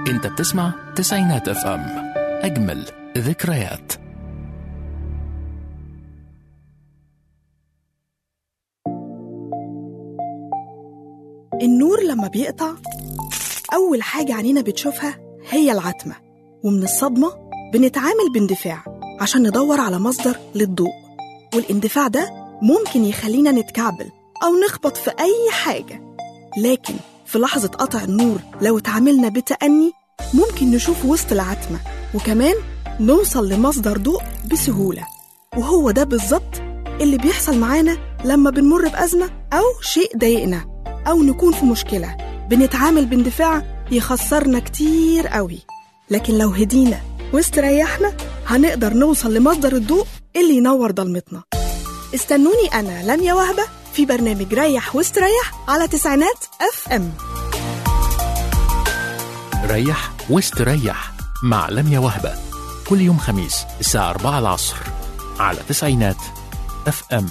انت بتسمع تسعينات اف ام اجمل ذكريات النور لما بيقطع أول حاجة عينينا بتشوفها هي العتمة ومن الصدمة بنتعامل باندفاع عشان ندور على مصدر للضوء والاندفاع ده ممكن يخلينا نتكعبل أو نخبط في أي حاجة لكن في لحظة قطع النور لو اتعاملنا بتأني ممكن نشوف وسط العتمة وكمان نوصل لمصدر ضوء بسهولة وهو ده بالظبط اللي بيحصل معانا لما بنمر بأزمة أو شيء ضايقنا أو نكون في مشكلة بنتعامل باندفاع يخسرنا كتير قوي لكن لو هدينا واستريحنا هنقدر نوصل لمصدر الضوء اللي ينور ضلمتنا استنوني أنا لميا وهبة في برنامج ريح واستريح على تسعينات اف ام ريح واستريح مع لميا وهبة كل يوم خميس الساعة 4 العصر على تسعينات اف ام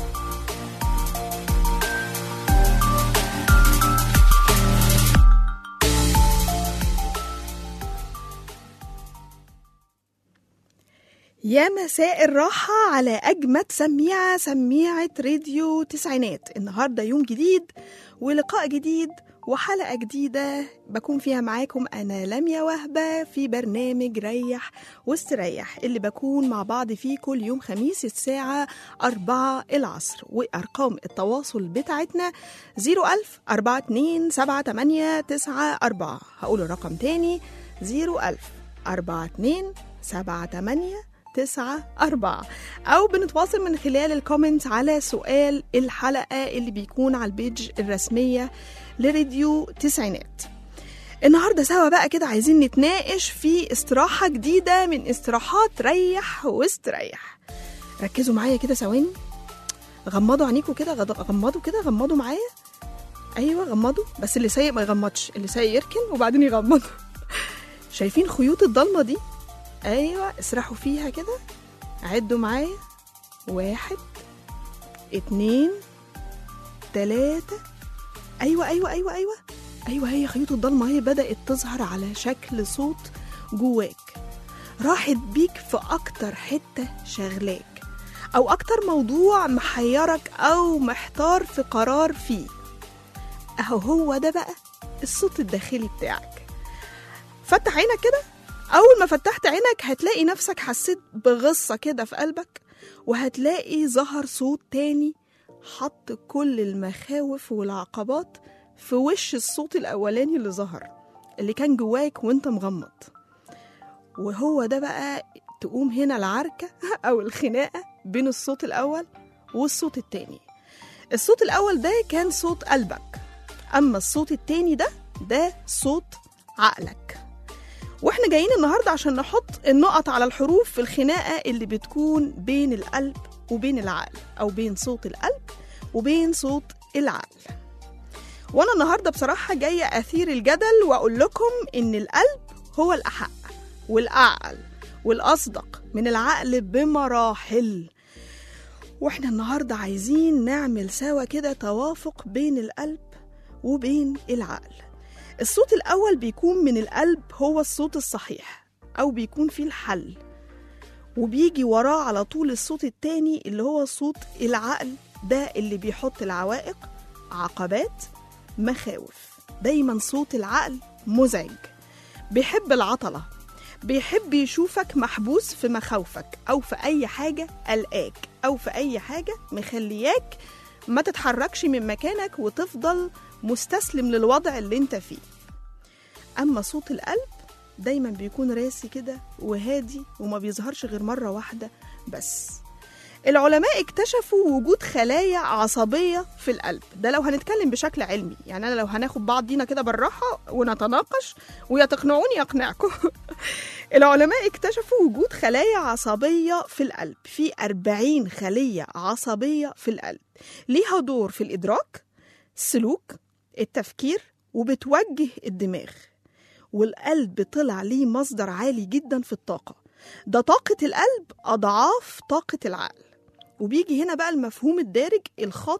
يا مساء الراحة على أجمد سميعة سميعة راديو تسعينات النهاردة يوم جديد ولقاء جديد وحلقة جديدة بكون فيها معاكم أنا لميا وهبة في برنامج ريح واستريح اللي بكون مع بعض فيه كل يوم خميس الساعة أربعة العصر وأرقام التواصل بتاعتنا 01000 42 78 94 هقول الرقم تاني 01000 42 78 تسعة أربعة أو بنتواصل من خلال الكومنت على سؤال الحلقة اللي بيكون على البيج الرسمية لراديو تسعينات النهاردة سوا بقى كده عايزين نتناقش في استراحة جديدة من استراحات ريح واستريح ركزوا معايا كده ثواني غمضوا عينيكوا كده غض- غمضوا كده غمضوا معايا ايوه غمضوا بس اللي سايق ما يغمضش اللي سايق يركن وبعدين يغمض شايفين خيوط الضلمه دي ايوه اسرحوا فيها كده عدوا معايا واحد اتنين تلاتة ايوه ايوه ايوه ايوه ايوه هي خيوط الضلمه هي بدأت تظهر على شكل صوت جواك راحت بيك في اكتر حتة شغلاك او اكتر موضوع محيرك او محتار في قرار فيه اهو هو ده بقى الصوت الداخلي بتاعك فتح عينك كده أول ما فتحت عينك هتلاقي نفسك حسيت بغصة كده في قلبك وهتلاقي ظهر صوت تاني حط كل المخاوف والعقبات في وش الصوت الأولاني اللي ظهر اللي كان جواك وانت مغمض وهو ده بقى تقوم هنا العركة أو الخناقة بين الصوت الأول والصوت التاني الصوت الأول ده كان صوت قلبك أما الصوت التاني ده ده صوت عقلك واحنا جايين النهارده عشان نحط النقط على الحروف في الخناقه اللي بتكون بين القلب وبين العقل او بين صوت القلب وبين صوت العقل وانا النهارده بصراحه جايه اثير الجدل واقول لكم ان القلب هو الاحق والاعقل والاصدق من العقل بمراحل واحنا النهارده عايزين نعمل سوا كده توافق بين القلب وبين العقل الصوت الأول بيكون من القلب هو الصوت الصحيح أو بيكون فيه الحل وبيجي وراه على طول الصوت التاني اللي هو صوت العقل ده اللي بيحط العوائق عقبات مخاوف دايما صوت العقل مزعج بيحب العطلة بيحب يشوفك محبوس في مخاوفك أو في أي حاجة قلقاك أو في أي حاجة مخلياك ما تتحركش من مكانك وتفضل مستسلم للوضع اللي انت فيه اما صوت القلب دايما بيكون راسي كده وهادي وما بيظهرش غير مرة واحدة بس العلماء اكتشفوا وجود خلايا عصبية في القلب ده لو هنتكلم بشكل علمي يعني أنا لو هناخد بعضينا كده بالراحة ونتناقش ويا تقنعوني يقنعكم العلماء اكتشفوا وجود خلايا عصبية في القلب في 40 خلية عصبية في القلب ليها دور في الإدراك السلوك التفكير وبتوجه الدماغ والقلب طلع ليه مصدر عالي جدا في الطاقة ده طاقة القلب أضعاف طاقة العقل وبيجي هنا بقى المفهوم الدارج الخاطئ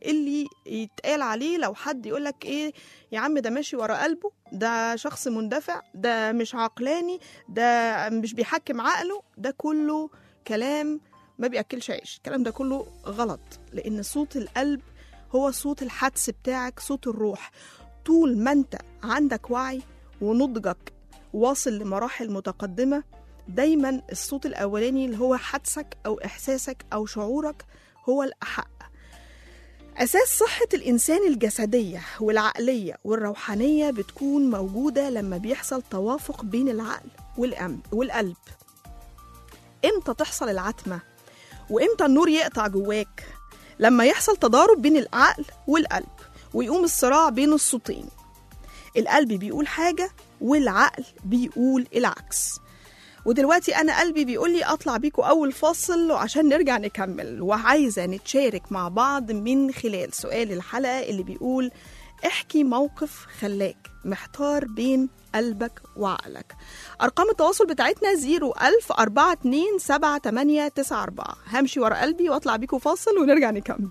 اللي يتقال عليه لو حد يقولك ايه يا عم ده ماشي ورا قلبه ده شخص مندفع ده مش عقلاني ده مش بيحكم عقله ده كله كلام ما بياكلش عيش الكلام ده كله غلط لان صوت القلب هو صوت الحدس بتاعك صوت الروح طول ما انت عندك وعي ونضجك واصل لمراحل متقدمة دايما الصوت الأولاني اللي هو حدسك أو إحساسك أو شعورك هو الأحق أساس صحة الإنسان الجسدية والعقلية والروحانية بتكون موجودة لما بيحصل توافق بين العقل والأم- والقلب إمتى تحصل العتمة وإمتى النور يقطع جواك لما يحصل تضارب بين العقل والقلب ويقوم الصراع بين الصوتين القلب بيقول حاجة والعقل بيقول العكس ودلوقتي أنا قلبي بيقول لي أطلع بيكم أول فاصل وعشان نرجع نكمل وعايزة نتشارك مع بعض من خلال سؤال الحلقة اللي بيقول احكي موقف خلاك محتار بين قلبك وعقلك أرقام التواصل بتاعتنا 01000 42 7894 همشي ورا قلبي وأطلع بيكم فاصل ونرجع نكمل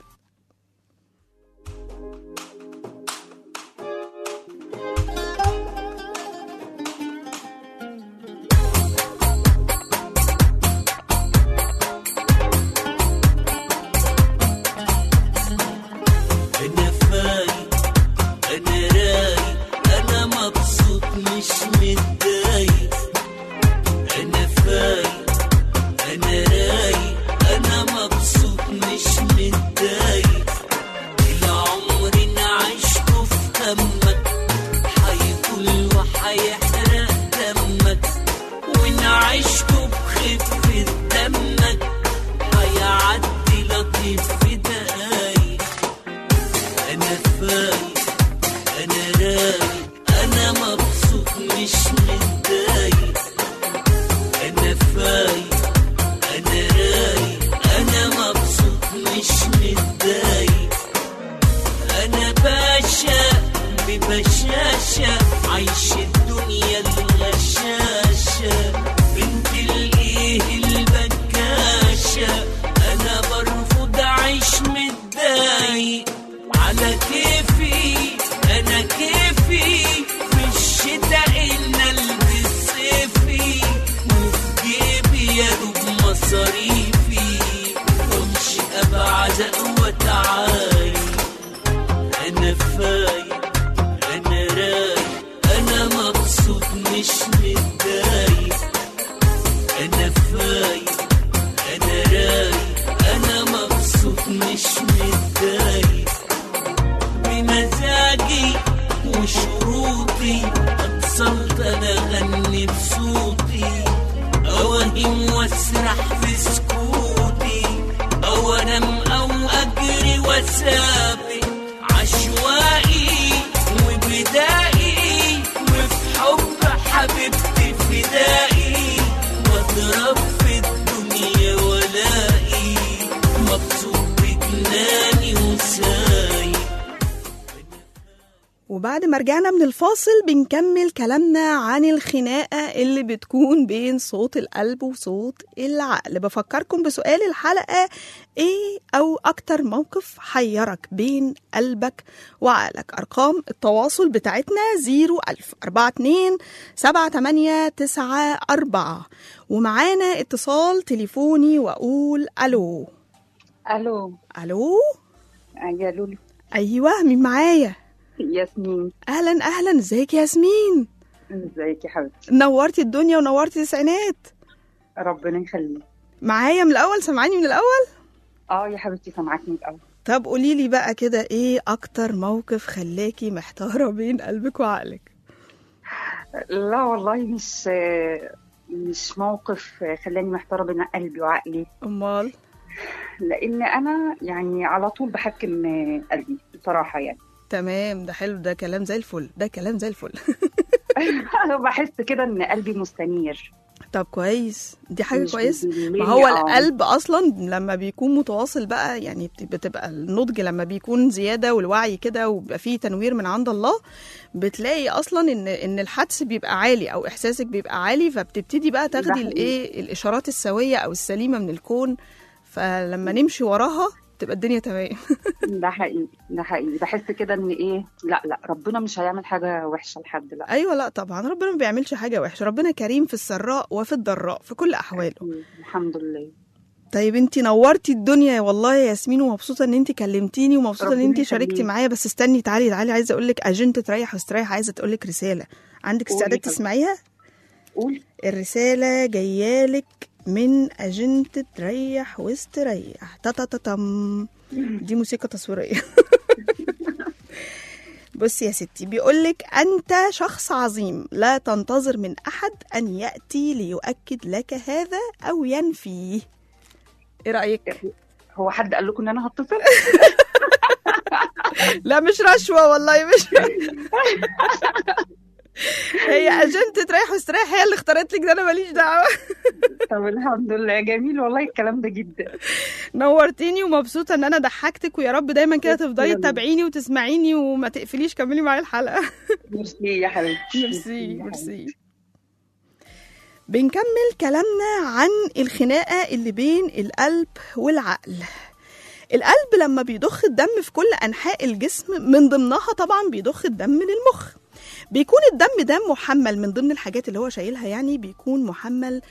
انا فايق انا رايق انا مبسوط مش متضايق انا فايق انا رايق انا مبسوط مش متضايق العمر انا عشته في همك هيطول وهيحرق دمك وانا عشته بخفة دمك هيعدي لطيف في دقايق انا فايق انا رايق انا مبسوط مش متضايق انا فايق انا رايق انا مبسوط مش متضايق انا باشا ببشاشة عايش الدنيا الغشاشة بنت الايه البكاشة انا برفض اعيش متضايق على كيفي انا كيفي في الشتاء ان البس صيفي وفي جيبي يا دوب مصاريفي وامشي ابعد وتعالي انا فايق انا رايق انا مبسوط مش متضايق انا فايق انا رايق انا مبسوط مش متضايق بمزاجي وشروطي اتصلت انا اغني بصوتي اوهم واسرح في سكوتي او انام او اجري واسابق عشوائي وبدائي وفي حب حبيبتي فدائي واضرب في الدنيا ولاقي مبسوط بجناني وسايق وبعد ما رجعنا من الفاصل بنكمل كلامنا عن الخناقة اللي بتكون بين صوت القلب وصوت العقل بفكركم بسؤال الحلقة ايه او اكتر موقف حيرك بين قلبك وعقلك ارقام التواصل بتاعتنا 01000 42 7894 ومعانا اتصال تليفوني واقول الو الو الو يا لولو ايوه مين معايا ياسمين اهلا اهلا ازيك يا ياسمين ازيك يا حبيبتي نورتي الدنيا ونورتي التسعينات ربنا يخليك معايا من الاول سامعاني من الاول اه يا حبيبتي سامعاك من الاول طب قولي لي بقى كده ايه اكتر موقف خلاكي محتاره بين قلبك وعقلك لا والله مش مش موقف خلاني محتاره بين قلبي وعقلي امال لان انا يعني على طول بحكم قلبي بصراحه يعني تمام ده حلو ده كلام زي الفل ده كلام زي الفل بحس كده ان قلبي مستنير طب كويس دي حاجه مش كويس بيمل ما هو آه. القلب اصلا لما بيكون متواصل بقى يعني بت- بتبقى النضج لما بيكون زياده والوعي كده وبيبقى فيه تنوير من عند الله بتلاقي اصلا ان ان الحدس بيبقى عالي او احساسك بيبقى عالي فبتبتدي بقى تاخدي حقيقي. الايه الاشارات السويه او السليمه من الكون فلما نمشي وراها تبقى الدنيا تمام ده حقيقي ده حقيقي بحس كده ان ايه لا لا ربنا مش هيعمل حاجه وحشه لحد لا ايوه لا طبعا ربنا ما بيعملش حاجه وحشه ربنا كريم في السراء وفي الضراء في كل احواله الحمد لله طيب انت نورتي الدنيا والله يا ياسمين ومبسوطه ان انت كلمتيني ومبسوطه ان ربنا انت شاركتي يخليك. معايا بس استني تعالي تعالي عايزه اقول لك اجنت تريح واستريح عايزه تقول لك رساله عندك قولي استعداد طبعا. تسمعيها قول الرساله جايالك من اجنت تريح واستريح تا تا تا تم دي موسيقى تصويريه بصي يا ستي بيقولك أنت شخص عظيم لا تنتظر من أحد أن يأتي ليؤكد لك هذا أو ينفيه إيه رأيك؟ هو حد قال لكم ان انا هتصل لا مش رشوة والله مش هي اجنت تريح واستريح هي اللي اختارت لك ده انا ماليش دعوه طب الحمد لله جميل والله الكلام ده جدا نورتيني ومبسوطه ان انا ضحكتك ويا رب دايما كده تفضلي تسلمي. تتابعيني وتسمعيني وما تقفليش كملي معايا الحلقه ميرسي يا حبيبتي ميرسي يا ميرسي بنكمل كلامنا عن الخناقه اللي بين القلب والعقل القلب لما بيضخ الدم في كل انحاء الجسم من ضمنها طبعا بيضخ الدم للمخ بيكون الدم ده محمل من ضمن الحاجات اللي هو شايلها يعني بيكون محمل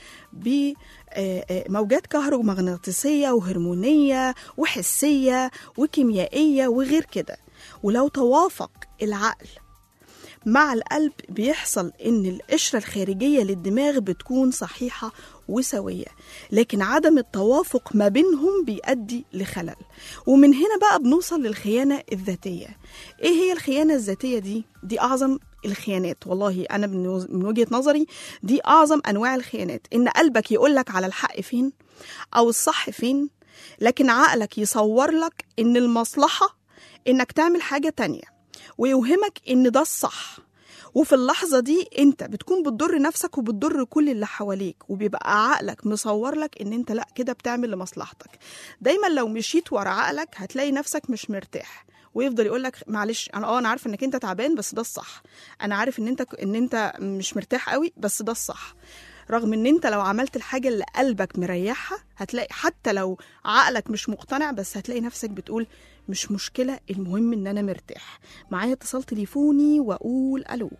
بموجات كهرومغناطيسية وهرمونية وحسية وكيميائية وغير كده ولو توافق العقل مع القلب بيحصل ان القشرة الخارجية للدماغ بتكون صحيحة وسوية لكن عدم التوافق ما بينهم بيؤدي لخلل ومن هنا بقى بنوصل للخيانة الذاتية ايه هي الخيانة الذاتية دي؟ دي اعظم الخيانات والله انا من وز- من وجهة نظري دي اعظم انواع الخيانات ان قلبك يقولك على الحق فين او الصح فين لكن عقلك يصور لك ان المصلحة انك تعمل حاجة تانية ويوهمك ان ده الصح وفي اللحظة دي انت بتكون بتضر نفسك وبتضر كل اللي حواليك وبيبقى عقلك مصور لك ان انت لا كده بتعمل لمصلحتك دايما لو مشيت ورا عقلك هتلاقي نفسك مش مرتاح ويفضل يقول لك معلش انا اه انا عارف انك انت تعبان بس ده الصح انا عارف ان انت ان انت مش مرتاح قوي بس ده الصح رغم ان انت لو عملت الحاجة اللي قلبك مريحها هتلاقي حتى لو عقلك مش مقتنع بس هتلاقي نفسك بتقول مش مشكلة المهم ان انا مرتاح معايا اتصال تليفوني واقول الو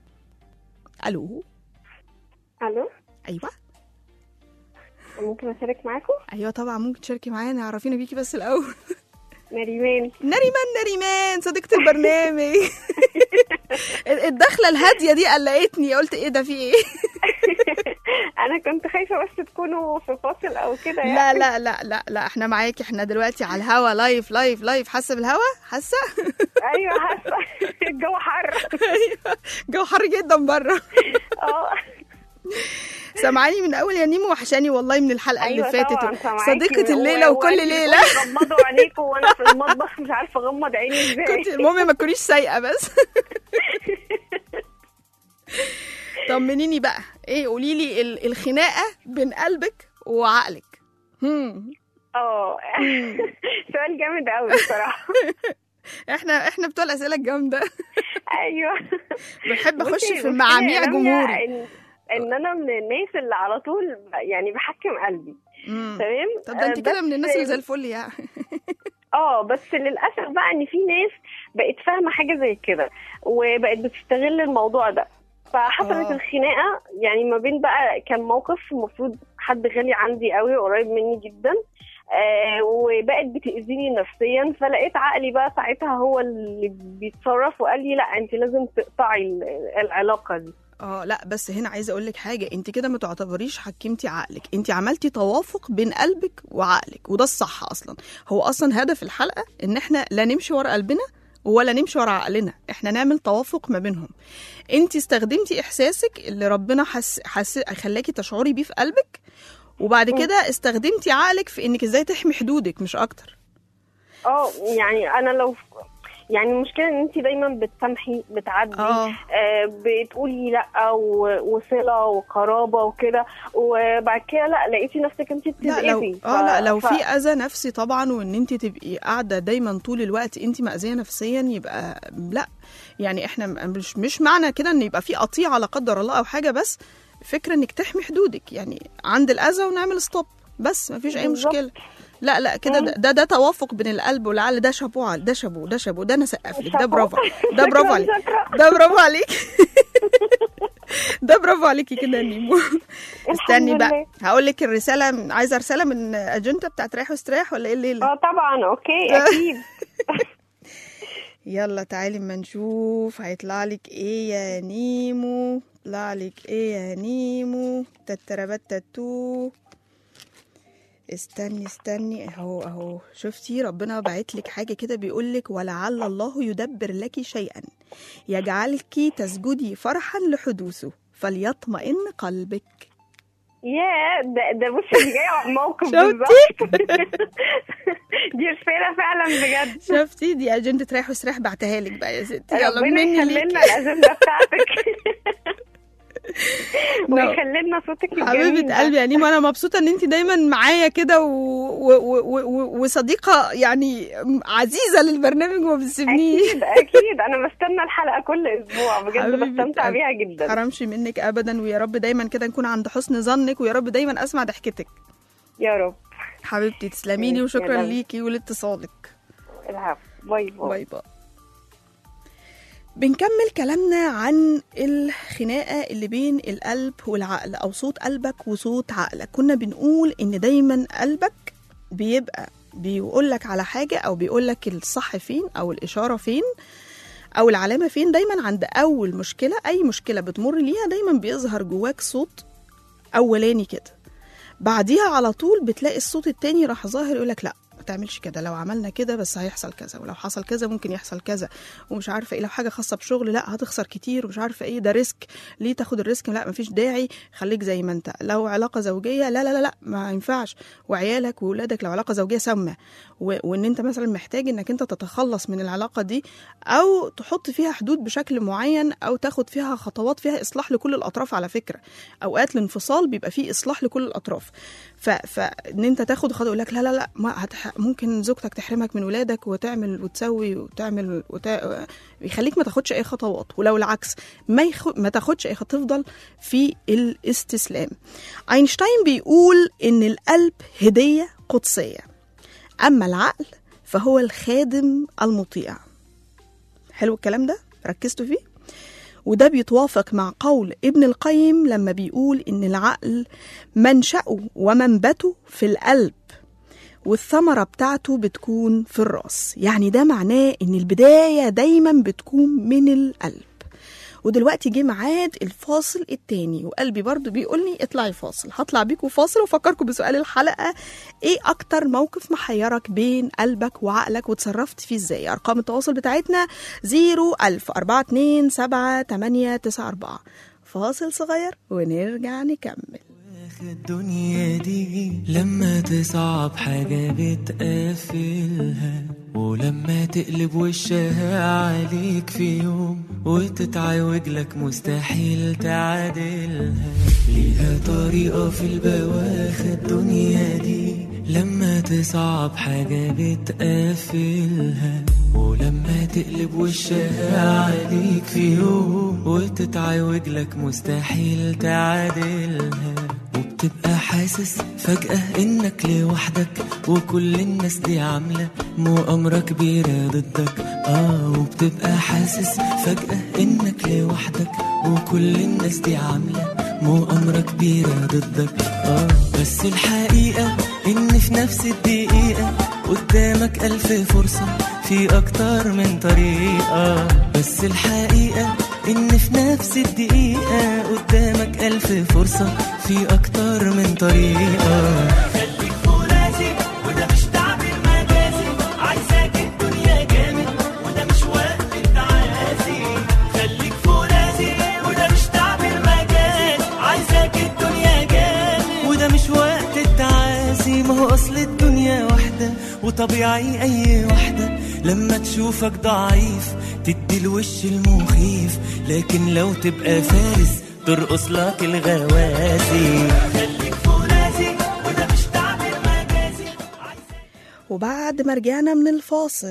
الو الو ايوه ممكن اشارك معاكم ايوه طبعا ممكن تشاركي معانا عرفينا بيكي بس الاول نريمان نريمان نريمان صديقة البرنامج الدخلة الهادية دي قلقتني قلت ايه ده في ايه انا كنت خايفه بس تكونوا في فاصل او كده يعني لا لا لا لا لا احنا معاكي احنا دلوقتي على الهوا لايف لايف لايف حاسه بالهوا حاسه ايوه حاسه الجو حر ايوه جو حر جدا بره اه سامعاني من اول يا نيمو وحشاني والله من الحلقه ايوه اللي فاتت طبعا سامعاكي صديقه و- الليله و- وكل وانتي ليله بتقولي غمضوا عينيكم وانا في المطبخ مش عارفه اغمض عيني ازاي كنت المهم ما تكونيش سايقه بس طمنيني بقى ايه قولي لي ال- الخناقه بين قلبك وعقلك هم. اه سؤال جامد قوي بصراحه احنا احنا بتوع الاسئله الجامده ايوه بحب اخش بصي، في بصي معاميع يا رامية، جمهوري ان ان انا من الناس اللي على طول يعني بحكم قلبي مم. تمام طب ده انت آه، كده بس- من الناس اللي زي الفل يعني اه بس للاسف بقى ان في ناس بقت فاهمه حاجه زي كده وبقت بتستغل الموضوع ده فحصلت آه. الخناقه يعني ما بين بقى كان موقف المفروض حد غالي عندي قوي قريب مني جدا آه وبقت بتاذيني نفسيا فلقيت عقلي بقى ساعتها هو اللي بيتصرف وقال لي لا انت لازم تقطعي ال- العلاقه دي اه لا بس هنا عايزه اقول لك حاجه انت كده ما تعتبريش حكمتي عقلك انت عملتي توافق بين قلبك وعقلك وده الصح اصلا هو اصلا هدف الحلقه ان احنا لا نمشي ورا قلبنا ولا نمشي ورا عقلنا احنا نعمل توافق ما بينهم انت استخدمتي احساسك اللي ربنا حس... حس... خلاكي تشعري بيه في قلبك وبعد كده استخدمتي عقلك في انك ازاي تحمي حدودك مش اكتر اه يعني انا لو يعني المشكله ان انت دايما بتسامحي بتعدي اه آه، بتقولي لا و- وصله وقرابه وكده وبعد كده لا لقيتي نفسك انت لا لو بتتاذي اه لا لو ف- في اذى نفسي طبعا وان انت تبقي قاعده دايما طول الوقت انت مأذيه نفسيا يبقى لا يعني احنا م- مش مش معنى كده ان يبقى في قطيعه لا قدر الله او حاجه بس فكره انك تحمي حدودك يعني عند الاذى ونعمل ستوب بس ما فيش اي بالظبط. مشكله لا لا كده ده, ده ده توافق بين القلب والعقل ده شابو على- ده شابو ده شابو ده انا سقف لك ده شابو. برافو ده برافو شكراً، عليك شكراً. ده برافو عليك ده برافو عليكي كده يا نيمو استني بقى لله. هقول لك الرساله عايزه رساله من اجنتا بتاعت ريح واستريح ولا ايه الليله اه طبعا اوكي اكيد يلا تعالي اما نشوف هيطلع لك ايه يا نيمو يطلع لك ايه يا نيمو تتربت تاتو استني استني اهو اهو شفتي ربنا باعت لك حاجه كده بيقول لك ولعل الله يدبر لك شيئا يجعلك تسجدي فرحا لحدوثه فليطمئن قلبك يا ده ده بصي دي جايه موقف شفتي؟ بالظبط دي رساله فعلا بجد شفتي دي اجنده ريح واستريح بعتها لك بقى يا ستي يلا ربنا مني يخلي ليكي لنا الاجنده بتاعتك ويخلي لنا صوتك الجميل حبيبة ده. قلبي يا نيمو أنا مبسوطة إن أنت دايما معايا كده و... و... و... و... وصديقة يعني عزيزة للبرنامج وما بتسيبنيش اكيد اكيد انا بستنى الحلقه كل اسبوع بجد حبيبة بستمتع قلبي. بيها جدا حرامش منك أبدا ويا رب دايما كده نكون عند حسن ظنك ويا رب دايما أسمع ضحكتك يا رب حبيبتي تسلمي لي يا وشكرا لهوي. ليكي ولاتصالك العفو باي باي باي باي بنكمل كلامنا عن الخناقة اللي بين القلب والعقل أو صوت قلبك وصوت عقلك كنا بنقول إن دايما قلبك بيبقى بيقولك على حاجة أو بيقولك الصح فين أو الإشارة فين أو العلامة فين دايما عند أول مشكلة أي مشكلة بتمر ليها دايما بيظهر جواك صوت أولاني كده بعديها على طول بتلاقي الصوت التاني راح ظاهر يقولك لا ما تعملش كده لو عملنا كده بس هيحصل كذا ولو حصل كذا ممكن يحصل كذا ومش عارفه ايه لو حاجه خاصه بشغل لا هتخسر كتير ومش عارفه ايه ده ريسك ليه تاخد الريسك لا مفيش داعي خليك زي ما انت لو علاقه زوجيه لا لا لا لا ما ينفعش وعيالك واولادك لو علاقه زوجيه سامه و- وان انت مثلا محتاج انك انت تتخلص من العلاقه دي او تحط فيها حدود بشكل معين او تاخد فيها خطوات فيها اصلاح لكل الاطراف على فكره اوقات الانفصال بيبقى فيه اصلاح لكل الاطراف ف... فان انت تاخد خطوه يقول لك لا لا لا ما هتح... ممكن زوجتك تحرمك من ولادك وتعمل وتسوي وتعمل وت... يخليك ما تاخدش اي خطوات ولو العكس ما يخ... ما تاخدش اي خطوه تفضل في الاستسلام اينشتاين بيقول ان القلب هديه قدسيه اما العقل فهو الخادم المطيع حلو الكلام ده ركزتوا فيه وده بيتوافق مع قول ابن القيم لما بيقول ان العقل منشأه ومنبته في القلب والثمرة بتاعته بتكون في الراس يعني ده معناه ان البداية دايما بتكون من القلب ودلوقتي جه ميعاد الفاصل التاني وقلبي برضو بيقول لي اطلعي فاصل هطلع بيكم فاصل وافكركم بسؤال الحلقة ايه اكتر موقف محيرك بين قلبك وعقلك وتصرفت فيه ازاي ارقام التواصل بتاعتنا 01000 427 فاصل صغير ونرجع نكمل الدنيا دي لما تصعب حاجة بتقفلها ولما تقلب وشها عليك في يوم وتتعوج لك مستحيل تعادلها ليها طريقة في البواخ الدنيا دي لما تصعب حاجة بتقفلها ولما تقلب وشها عليك في يوم وتتعوج لك مستحيل تعادلها وبتبقى حاسس فجأة انك لوحدك وكل الناس دي عاملة مؤامرة كبيرة ضدك اه وبتبقى حاسس فجأة انك لوحدك وكل الناس دي عاملة مؤامرة كبيرة ضدك اه بس الحقيقة ان في نفس الدقيقة قدامك ألف فرصة في أكتر من طريقة بس الحقيقة إن في نفس الدقيقة قدامك ألف فرصة في أكتر من طريقة خليك فرازي وده مش تعبير مجازي عايزاك الدنيا جامد وده مش وقت التعازي خليك فرازي وده مش تعبير مجازي عايزاك الدنيا جامد وده مش وقت التعازي ما هو أصل الدنيا واحدة وطبيعي أي واحدة لما تشوفك ضعيف تدي الوش المخيف لكن لو تبقى فارس ترقص لك الغوازي خليك فرازي وده مش تعبير مجازي وبعد ما رجعنا من الفاصل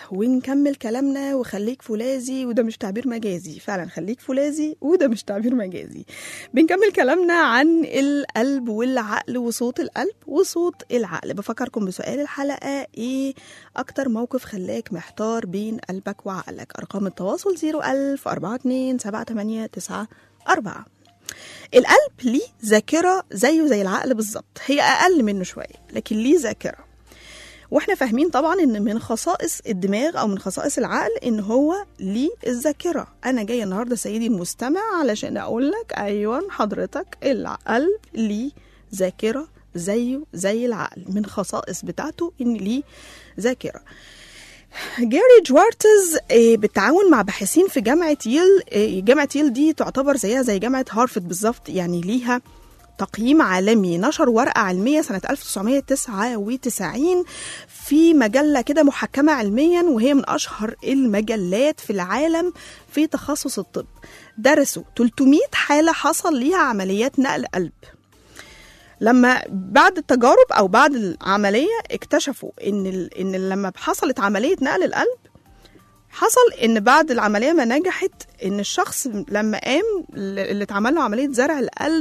ونكمل كلامنا وخليك فولاذي وده مش تعبير مجازي فعلا خليك فولاذي وده مش تعبير مجازي بنكمل كلامنا عن القلب والعقل وصوت القلب وصوت العقل بفكركم بسؤال الحلقة ايه اكتر موقف خلاك محتار بين قلبك وعقلك ارقام التواصل 01000 42 78 94 القلب ليه ذاكرة زيه زي العقل بالظبط هي أقل منه شوية لكن ليه ذاكرة واحنا فاهمين طبعا ان من خصائص الدماغ او من خصائص العقل ان هو ليه الذاكره انا جايه النهارده سيدي المستمع علشان اقول لك ايوه حضرتك القلب ليه ذاكره زيه زي العقل من خصائص بتاعته ان ليه ذاكره جاري جوارتز آه، بالتعاون مع باحثين في جامعة ييل آه، جامعة ييل دي تعتبر زيها زي جامعة هارفرد بالظبط يعني ليها تقييم عالمي نشر ورقة علمية سنة 1999 في مجلة كده محكمة علميا وهي من أشهر المجلات في العالم في تخصص الطب درسوا 300 حالة حصل ليها عمليات نقل قلب لما بعد التجارب او بعد العمليه اكتشفوا ان ال... ان لما حصلت عمليه نقل القلب حصل ان بعد العمليه ما نجحت ان الشخص لما قام اللي اتعمل له عمليه زرع القلب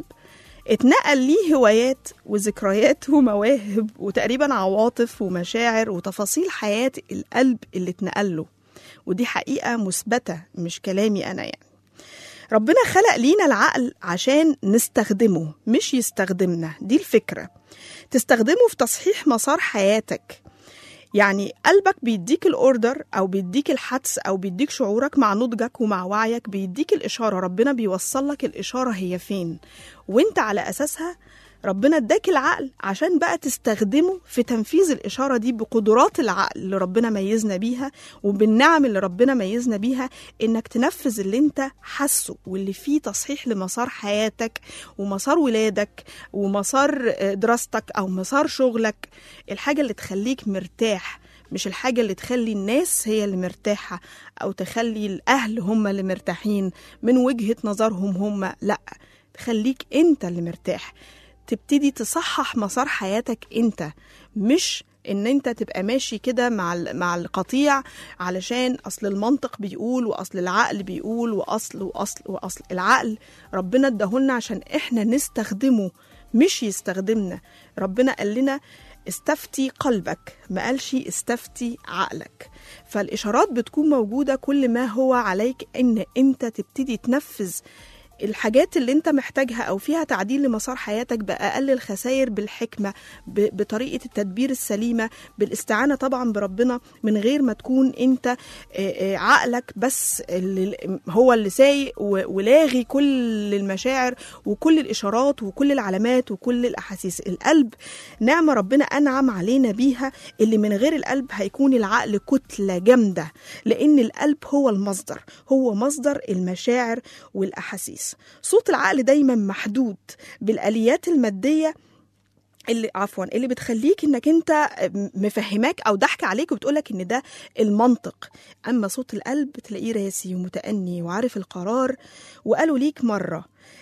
اتنقل ليه هوايات وذكريات ومواهب وتقريبا عواطف ومشاعر وتفاصيل حياه القلب اللي اتنقل له ودي حقيقه مثبته مش كلامي انا يعني ربنا خلق لينا العقل عشان نستخدمه مش يستخدمنا دي الفكرة تستخدمه في تصحيح مسار حياتك يعني قلبك بيديك الاوردر او بيديك الحدس او بيديك شعورك مع نضجك ومع وعيك بيديك الاشاره ربنا بيوصل لك الاشاره هي فين وانت على اساسها ربنا اداك العقل عشان بقى تستخدمه في تنفيذ الإشارة دي بقدرات العقل اللي ربنا ميزنا بيها وبالنعم اللي ربنا ميزنا بيها إنك تنفذ اللي أنت حاسه واللي فيه تصحيح لمسار حياتك ومسار ولادك ومسار دراستك أو مسار شغلك الحاجة اللي تخليك مرتاح مش الحاجة اللي تخلي الناس هي اللي مرتاحة أو تخلي الأهل هم اللي مرتاحين من وجهة نظرهم هم لأ تخليك أنت اللي مرتاح تبتدي تصحح مسار حياتك انت مش ان انت تبقى ماشي كده مع مع القطيع علشان اصل المنطق بيقول واصل العقل بيقول واصل واصل واصل العقل ربنا اداهولنا عشان احنا نستخدمه مش يستخدمنا ربنا قال لنا استفتي قلبك ما قالش استفتي عقلك فالاشارات بتكون موجوده كل ما هو عليك ان انت تبتدي تنفذ الحاجات اللي انت محتاجها او فيها تعديل لمسار حياتك باقل الخسائر بالحكمه بطريقه التدبير السليمه بالاستعانه طبعا بربنا من غير ما تكون انت عقلك بس اللي هو اللي سايق ولاغي كل المشاعر وكل الاشارات وكل العلامات وكل الاحاسيس القلب نعمه ربنا انعم علينا بيها اللي من غير القلب هيكون العقل كتله جامده لان القلب هو المصدر هو مصدر المشاعر والاحاسيس صوت العقل دايما محدود بالاليات الماديه اللي عفوا اللي بتخليك انك انت مفهماك او ضحكه عليك وبتقولك ان ده المنطق اما صوت القلب تلاقيه راسي ومتأني وعارف القرار وقالوا ليك مره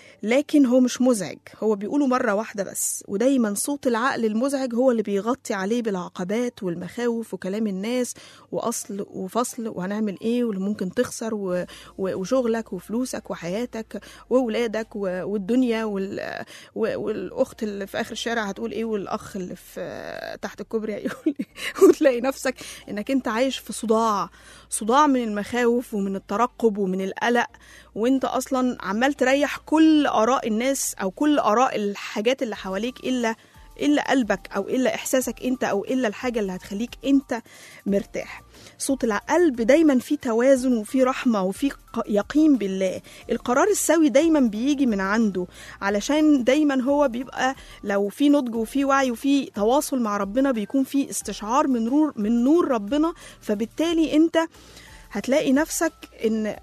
لكن هو مش مزعج هو بيقوله مرة واحدة بس ودايما صوت العقل المزعج هو اللي بيغطي عليه بالعقبات والمخاوف وكلام الناس وأصل وفصل وهنعمل إيه واللي ممكن تخسر و... و... وشغلك وفلوسك وحياتك وولادك و... والدنيا وال... و... والأخت اللي في آخر الشارع هتقول إيه والأخ اللي في تحت الكوبري هيقول إيه وتلاقي نفسك إنك أنت عايش في صداع صداع من المخاوف ومن الترقب ومن القلق وانت اصلا عمال تريح كل اراء الناس او كل اراء الحاجات اللي حواليك الا الا قلبك او الا احساسك انت او الا الحاجه اللي هتخليك انت مرتاح صوت القلب دايما فيه توازن وفيه رحمه وفيه يقين بالله القرار السوي دايما بيجي من عنده علشان دايما هو بيبقى لو في نضج وفي وعي وفي تواصل مع ربنا بيكون في استشعار من نور من نور ربنا فبالتالي انت هتلاقي نفسك ان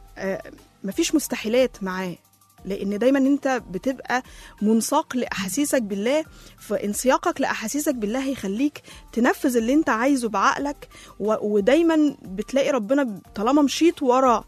مفيش مستحيلات معاه لان دايما انت بتبقى منساق لاحاسيسك بالله فانسياقك لاحاسيسك بالله هيخليك تنفذ اللي انت عايزه بعقلك ودايما بتلاقي ربنا طالما مشيت ورا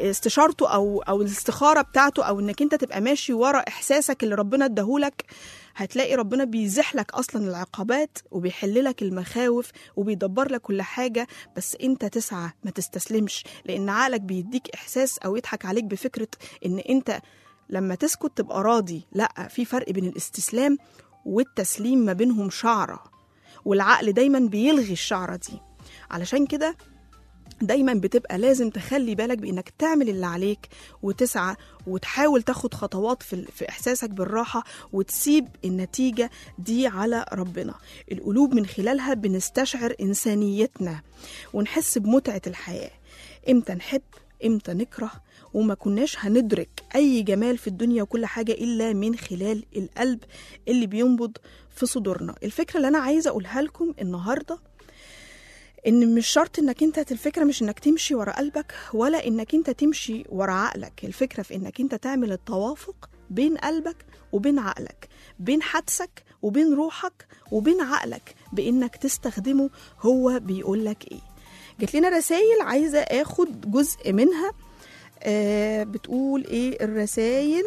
استشارته او او الاستخاره بتاعته او انك انت تبقى ماشي ورا احساسك اللي ربنا اداهولك هتلاقي ربنا بيزيح لك اصلا العقبات وبيحل لك المخاوف وبيدبر لك كل حاجه بس انت تسعى ما تستسلمش لان عقلك بيديك احساس او يضحك عليك بفكره ان انت لما تسكت تبقى راضي لا في فرق بين الاستسلام والتسليم ما بينهم شعره والعقل دايما بيلغي الشعره دي علشان كده دايما بتبقى لازم تخلي بالك بانك تعمل اللي عليك وتسعى وتحاول تاخد خطوات في, في احساسك بالراحه وتسيب النتيجه دي على ربنا القلوب من خلالها بنستشعر انسانيتنا ونحس بمتعه الحياه امتى نحب امتى نكره وما كناش هندرك اي جمال في الدنيا وكل حاجه الا من خلال القلب اللي بينبض في صدورنا الفكره اللي انا عايزه اقولها لكم النهارده ان مش شرط انك انت الفكره مش انك تمشي ورا قلبك ولا انك انت تمشي ورا عقلك الفكره في انك انت تعمل التوافق بين قلبك وبين عقلك بين حدسك وبين روحك وبين عقلك بانك تستخدمه هو بيقول لك ايه جات لنا رسائل عايزه اخد جزء منها آه بتقول ايه الرسائل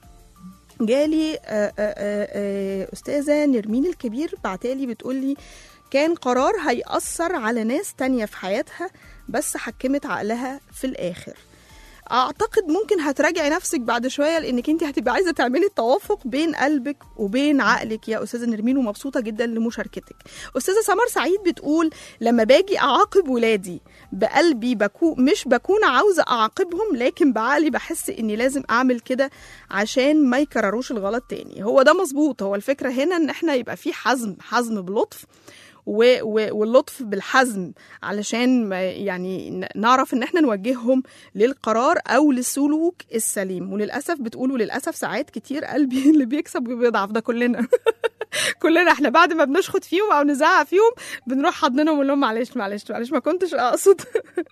جالي آه آه آه آه استاذه نرمين الكبير بعتالي بتقولي كان قرار هيأثر على ناس تانية في حياتها بس حكمت عقلها في الآخر اعتقد ممكن هتراجعي نفسك بعد شويه لانك انت هتبقى عايزه تعملي التوافق بين قلبك وبين عقلك يا استاذه نرمين ومبسوطه جدا لمشاركتك استاذه سمر سعيد بتقول لما باجي اعاقب ولادي بقلبي بكو مش بكون عاوزه اعاقبهم لكن بعقلي بحس اني لازم اعمل كده عشان ما يكرروش الغلط تاني هو ده مظبوط هو الفكره هنا ان احنا يبقى في حزم حزم بلطف و... و... واللطف بالحزم علشان ما يعني ن- نعرف ان احنا نوجههم للقرار او للسلوك السليم وللاسف بتقولوا للاسف ساعات كتير قلبي اللي بيكسب وبيضعف ده كلنا كلنا احنا بعد ما بنشخط فيهم او نزعق فيهم بنروح حاضنينهم ونقول لهم معلش معلش معلش ما كنتش اقصد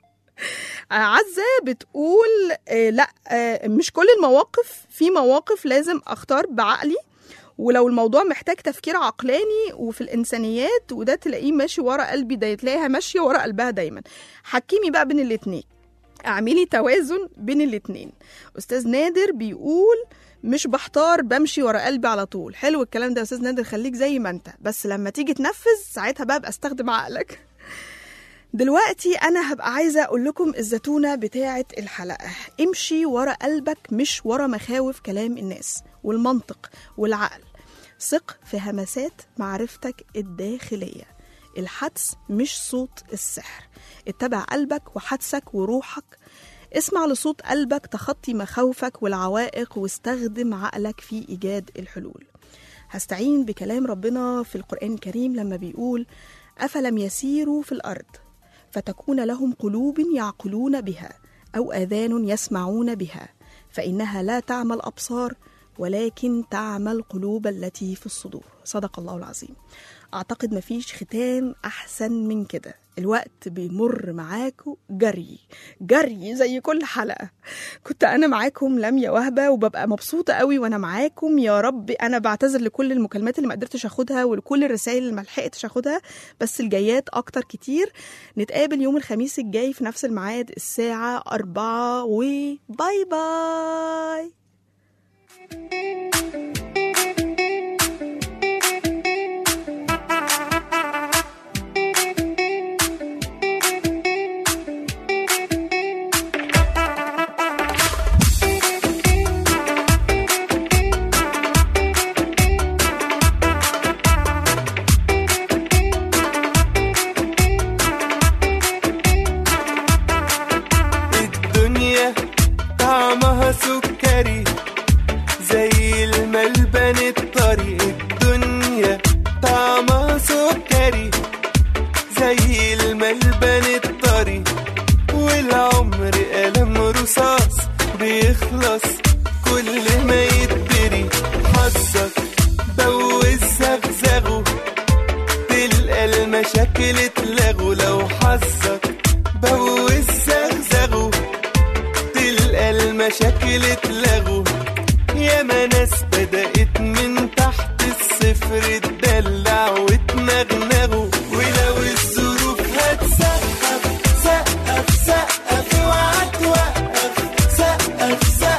عزة بتقول آه لا آه مش كل المواقف في مواقف لازم اختار بعقلي ولو الموضوع محتاج تفكير عقلاني وفي الانسانيات وده تلاقيه ماشي ورا قلبي ده تلاقيها ماشيه ورا قلبها دايما حكيمي بقى بين الاتنين اعملي توازن بين الاتنين استاذ نادر بيقول مش بحتار بمشي ورا قلبي على طول حلو الكلام ده يا استاذ نادر خليك زي ما انت بس لما تيجي تنفذ ساعتها بقى ابقى استخدم عقلك دلوقتي انا هبقى عايزه اقول لكم الزتونه بتاعه الحلقه امشي ورا قلبك مش ورا مخاوف كلام الناس والمنطق والعقل ثق في همسات معرفتك الداخليه الحدس مش صوت السحر اتبع قلبك وحدسك وروحك اسمع لصوت قلبك تخطي مخاوفك والعوائق واستخدم عقلك في ايجاد الحلول هستعين بكلام ربنا في القرآن الكريم لما بيقول أفلم يسيروا في الأرض فتكون لهم قلوب يعقلون بها أو آذان يسمعون بها فإنها لا تعمى الأبصار ولكن تعمى القلوب التي في الصدور صدق الله العظيم أعتقد مفيش ختام أحسن من كده الوقت بيمر معاكم جري جري زي كل حلقة كنت أنا معاكم لميا وهبة وببقى مبسوطة قوي وأنا معاكم يا رب أنا بعتذر لكل المكالمات اللي ما قدرتش أخدها ولكل الرسائل اللي ما لحقتش أخدها بس الجايات أكتر كتير نتقابل يوم الخميس الجاي في نفس الميعاد الساعة أربعة وباي باي الدنيا طعمها سكري زي الملبن الطري الدنيا طعمها سكري زي الملبن الطري والعمر قلم رصاص بيخلص كل ما يتدري حظك بوز زغزغه تلقى المشاكل اتلغوا لو حظك بوز زغزغه تلقى المشاكل اتلغوا ياما ناس بدأت من تحت الصفر تدلع وتنغنغوا ولو الظروف هتسقف سقف سقف اوعى توقف سقف سقف